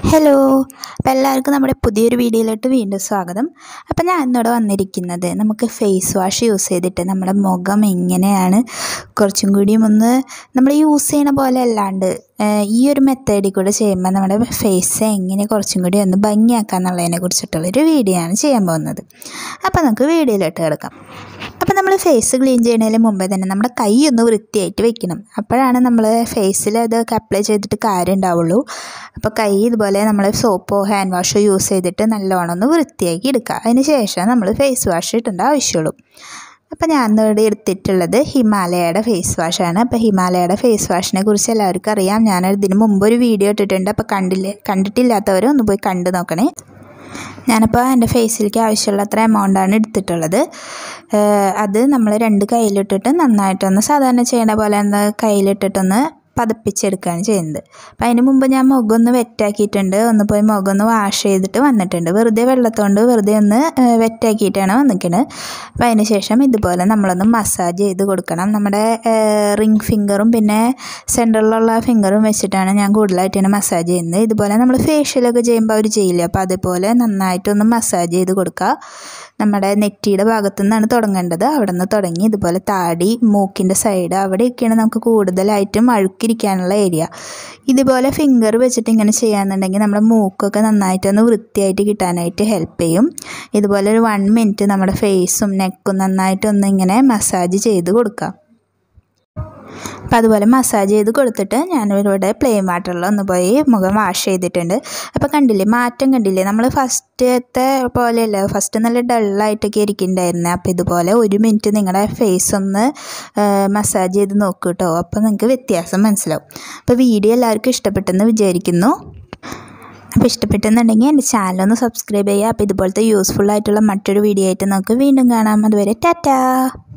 hello അപ്പോൾ എല്ലാവർക്കും നമ്മുടെ പുതിയൊരു വീഡിയോയിലോട്ട് വീണ്ടും സ്വാഗതം അപ്പോൾ ഞാൻ ഇന്നിവിടെ വന്നിരിക്കുന്നത് നമുക്ക് ഫേസ് വാഷ് യൂസ് ചെയ്തിട്ട് നമ്മുടെ മുഖം എങ്ങനെയാണ് കുറച്ചും കൂടിയും ഒന്ന് നമ്മൾ യൂസ് ചെയ്യണ പോലെ അല്ലാണ്ട് ഏഹ്, ഈ ഒരു മെത്തേഡിൽ കൂടെ ചെയ്യുമ്പോൾ നമ്മുടെ ഫേസ് എങ്ങനെ കുറച്ചും കൂടി ഒന്ന് ഭംഗിയാക്കുക എന്നുള്ളതിനെ കുറിച്ചിട്ടുള്ളൊരു വീഡിയോ ആണ് ചെയ്യാൻ പോകുന്നത് അപ്പോൾ നമുക്ക് വീഡിയോയിലോട്ട് കിടക്കാം അപ്പോൾ നമ്മൾ ഫേസ് ക്ലീൻ ചെയ്യുന്നതിന് മുമ്പേ തന്നെ നമ്മുടെ കൈ ഒന്ന് വൃത്തിയായിട്ട് വെക്കണം അപ്പോഴാണ് നമ്മൾ ഫേസിൽ അതൊക്കെ അപ്ലൈ ചെയ്തിട്ട് കാര്യം ഉണ്ടാവുള്ളൂ അപ്പോൾ കൈ ഇതുപോലെ നമ്മൾ സോപ്പോ ഹാൻഡ് വാഷോ യൂസ് ചെയ്തിട്ട് നല്ലോണം ഒന്ന് വൃത്തിയാക്കി എടുക്കുക അതിന് ശേഷം നമ്മൾ ഫേസ് വാഷ് ഇട്ടേണ്ട ആവശ്യമുള്ളൂ അപ്പോൾ ഞാൻ ഇവിടെ എടുത്തിട്ടുള്ളത് ഹിമാലയയുടെ ഫേസ് വാഷാണ് അപ്പോൾ ഹിമാലയയുടെ ഫേസ് വാഷിനെ കുറിച്ച് എല്ലാവർക്കും അറിയാം ഞാൻ ഇതിന് മുമ്പ് ഒരു വീഡിയോ ഇട്ടിട്ടുണ്ട് അപ്പോൾ കണ്ടില്ലേ കണ്ടിട്ടില്ലാത്തവർ ഒന്ന് പോയി കണ്ടു നോക്കണേ ഞാനിപ്പോൾ എൻ്റെ ഫേസിലേക്ക് ആവശ്യമുള്ള അത്ര എമൗണ്ടാണ് എടുത്തിട്ടുള്ളത് ഏഹ് അത് നമ്മൾ രണ്ട് കയ്യിലിട്ടിട്ട് നന്നായിട്ടൊന്ന് സാധാരണ ചെയ്യണ പോലെ ഒന്ന് കയ്യിലിട്ടിട്ടൊന്ന് പതപ്പിച്ചെടുക്കുകയാണ് ചെയ്യുന്നത് അപ്പം അതിന് മുമ്പ് ഞാൻ മുഖം ഒന്ന് വെറ്റാക്കിയിട്ടുണ്ട് ഒന്ന് പോയി മുഖം ഒന്ന് വാഷ് ചെയ്തിട്ട് വന്നിട്ടുണ്ട് വെറുതെ വെള്ളത്തോണ്ട് വെറുതെ ഒന്ന് ഏഹ് വെറ്റാക്കിയിട്ടാണ് വന്നിരിക്കുന്നത് അപ്പം അതിന് ശേഷം ഇതുപോലെ നമ്മളൊന്ന് മസാജ് ചെയ്ത് കൊടുക്കണം നമ്മുടെ റിംഗ് ഫിംഗറും പിന്നെ സെൻറ്ററിലുള്ള ഫിംഗറും വെച്ചിട്ടാണ് ഞാൻ കൂടുതലായിട്ടാണ് മസാജ് ചെയ്യുന്നത് ഇതുപോലെ നമ്മൾ ഫേഷ്യലൊക്കെ ചെയ്യുമ്പോൾ അവർ ചെയ്യില്ല അപ്പോൾ അതുപോലെ നന്നായിട്ടൊന്ന് മസാജ് ചെയ്ത് കൊടുക്കുക നമ്മുടെ നെറ്റിയുടെ ഭാഗത്തു നിന്നാണ് തുടങ്ങേണ്ടത് അവിടെ നിന്ന് തുടങ്ങി ഇതുപോലെ താടി മൂക്കിൻ്റെ സൈഡ് അവിടെയൊക്കെയാണ് നമുക്ക് കൂടുതലായിട്ടും അഴുക്കിരിക്കാനുള്ള ഏരിയ ഇതുപോലെ ഫിംഗർ വെച്ചിട്ട് ഇങ്ങനെ ചെയ്യാന്നുണ്ടെങ്കിൽ നമ്മുടെ മൂക്കൊക്കെ നന്നായിട്ടൊന്ന് വൃത്തിയായിട്ട് കിട്ടാനായിട്ട് ഹെൽപ്പ് ചെയ്യും ഇതുപോലെ ഒരു വൺ മിനിറ്റ് നമ്മുടെ ഫേസും നെക്കും നന്നായിട്ടൊന്ന് ഇങ്ങനെ മസാജ് ചെയ്ത് കൊടുക്കാം അപ്പം അതുപോലെ മസാജ് ചെയ്ത് കൊടുത്തിട്ട് ഞാനിവിടെ പ്ലെയിൻ വാട്ടറിൽ ഒന്ന് പോയി മുഖം വാഷ് ചെയ്തിട്ടുണ്ട് അപ്പോൾ കണ്ടില്ലേ മാറ്റം കണ്ടില്ലേ നമ്മൾ ഫസ്റ്റത്തെ പോലെയല്ല ഫസ്റ്റ് നല്ല ഡള്ളായിട്ടൊക്കെ ഇരിക്കുന്നുണ്ടായിരുന്നത് അപ്പോൾ ഇതുപോലെ ഒരു മിനിറ്റ് നിങ്ങളുടെ ഫേസ് ഒന്ന് മസാജ് ചെയ്ത് നോക്കൂ കേട്ടോ അപ്പോൾ നിങ്ങൾക്ക് വ്യത്യാസം മനസ്സിലാവും അപ്പോൾ വീഡിയോ എല്ലാവർക്കും ഇഷ്ടപ്പെട്ടെന്ന് വിചാരിക്കുന്നു അപ്പോൾ ഇഷ്ടപ്പെട്ടെന്നുണ്ടെങ്കിൽ എൻ്റെ ചാനലൊന്ന് സബ്സ്ക്രൈബ് ചെയ്യുക അപ്പോൾ ഇതുപോലത്തെ യൂസ്ഫുൾ ആയിട്ടുള്ള മറ്റൊരു വീഡിയോ ആയിട്ട് നമുക്ക് വീണ്ടും കാണാം അതുവരെ ടാറ്റാ